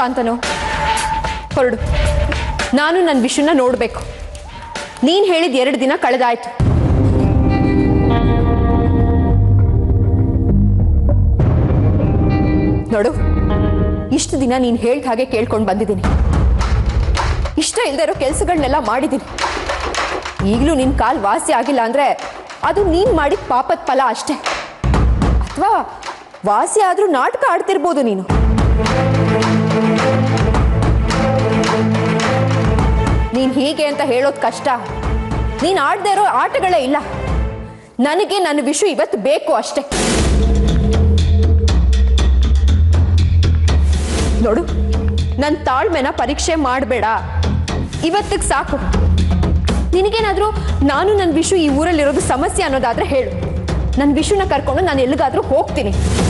ಶಾಂತನು ಹೊರಡು ನಾನು ನನ್ನ ವಿಷಯನ ನೋಡಬೇಕು ನೀನು ಹೇಳಿದ ಎರಡು ದಿನ ಕಳೆದಾಯ್ತು ನೋಡು ಇಷ್ಟು ದಿನ ನೀನು ಹೇಳ್ದ ಹಾಗೆ ಕೇಳ್ಕೊಂಡು ಬಂದಿದ್ದೀನಿ ಇಷ್ಟ ಇಲ್ಲದೆ ಇರೋ ಕೆಲಸಗಳನ್ನೆಲ್ಲ ಮಾಡಿದ್ದೀನಿ ಈಗಲೂ ನಿನ್ನ ಕಾಲ್ ವಾಸಿ ಆಗಿಲ್ಲ ಅಂದ್ರೆ ಅದು ನೀನು ಮಾಡಿದ ಪಾಪದ ಫಲ ಅಷ್ಟೇ ಅಥವಾ ವಾಸಿ ಆದ್ರೂ ನಾಟಕ ಆಡ್ತಿರ್ಬೋದು ನೀನು ನೀನು ಹೀಗೆ ಅಂತ ಹೇಳೋದು ಕಷ್ಟ ನೀನು ಆಡದೇ ಇರೋ ಆಟಗಳೇ ಇಲ್ಲ ನನಗೆ ನನ್ನ ವಿಷಯ ಇವತ್ತು ಬೇಕು ಅಷ್ಟೇ ನೋಡು ನನ್ನ ತಾಳ್ಮೆನ ಪರೀಕ್ಷೆ ಮಾಡಬೇಡ ಇವತ್ತಿಗೆ ಸಾಕು ನಿನಗೇನಾದ್ರೂ ನಾನು ನನ್ನ ವಿಷು ಈ ಊರಲ್ಲಿರೋದು ಸಮಸ್ಯೆ ಅನ್ನೋದಾದ್ರೆ ಹೇಳು ನನ್ನ ವಿಷುನ ಕರ್ಕೊಂಡು ನಾನು ಎಲ್ಲಿಗಾದ್ರೂ ಹೋಗ್ತೀನಿ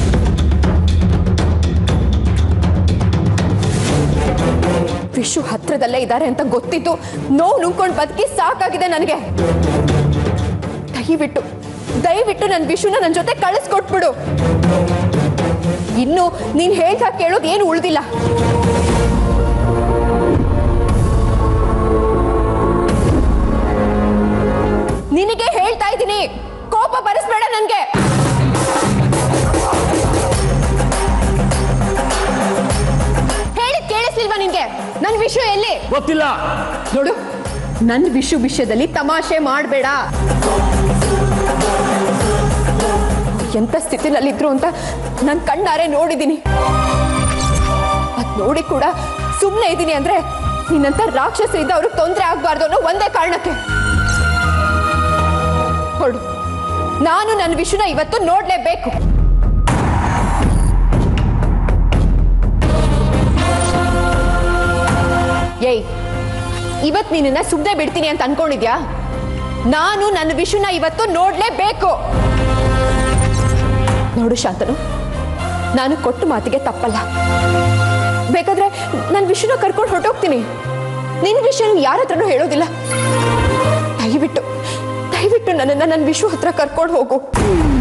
ವಿಷು ಹತ್ರದಲ್ಲೇ ಇದ್ದಾರೆ ಅಂತ ಗೊತ್ತಿತ್ತು ನೋವು ನುಂಗ್ಕೊಂಡು ಬದುಕಿ ಸಾಕಾಗಿದೆ ನನಗೆ ದಯವಿಟ್ಟು ದಯವಿಟ್ಟು ನನ್ನ ವಿಷುನ ನನ್ನ ಜೊತೆ ಕಳಿಸ್ಕೊಟ್ಬಿಡು ಇನ್ನು ನೀನ್ ಹೇಳ್ತಾ ಕೇಳೋದು ಏನು ಉಳ್ದಿಲ್ಲ ನಿನಗೆ ಹೇಳ್ತಾ ಇದ್ದೀನಿ ಕೋಪ ಬರಿಸ್ಬೇಡ ನನ್ಗೆ ಹೇಳಿದ್ ಕೇಳಿಸ್ಲಿಲ್ವಾ ನಿನ್ಗೆ ನನ್ ವಿಷಯ ಎಲ್ಲಿ ಗೊತ್ತಿಲ್ಲ ನೋಡು ನನ್ನ ವಿಷು ವಿಷಯದಲ್ಲಿ ತಮಾಷೆ ಮಾಡಬೇಡ ಎಂತ ಸ್ಥಿತಿನಲ್ಲಿದ್ರು ಅಂತ ನಾನು ಕಣ್ಣಾರೆ ನೋಡಿದ್ದೀನಿ ಅದ್ ನೋಡಿ ಕೂಡ ಸುಮ್ಮನೆ ಇದ್ದೀನಿ ಅಂದ್ರೆ ನಿನ್ನಂತ ರಾಕ್ಷಸರಿಂದ ಅವ್ರಿಗೆ ತೊಂದರೆ ಆಗ್ಬಾರ್ದು ಅನ್ನೋ ಒಂದೇ ಕಾರಣಕ್ಕೆ ಹೊರಡು ನಾನು ನನ್ನ ವಿಷುನ ಇವತ್ತು ನೋಡ್ಲೇಬೇಕು ಏಯ್ ಇವತ್ ನಿನ್ನ ಸುಮ್ಮನೆ ಬಿಡ್ತೀನಿ ಅಂತ ಅನ್ಕೊಂಡಿದ್ಯಾ ನಾನು ನನ್ನ ವಿಷುನ ಇವತ್ತು ನೋಡ್ಲೇಬೇಕು ನೋಡು ಶಾಂತನು ನಾನು ಕೊಟ್ಟ ಮಾತಿಗೆ ತಪ್ಪಲ್ಲ ಬೇಕಾದ್ರೆ ನನ್ನ ವಿಷುನ ಕರ್ಕೊಂಡು ಹೊರಟೋಗ್ತೀನಿ ನಿನ್ನ ವಿಷಯ ಯಾರ ಹತ್ರನೂ ಹೇಳೋದಿಲ್ಲ ದಯವಿಟ್ಟು ದಯವಿಟ್ಟು ನನ್ನನ್ನು ನನ್ನ ವಿಷು ಹತ್ರ ಕರ್ಕೊಂಡು ಹೋಗು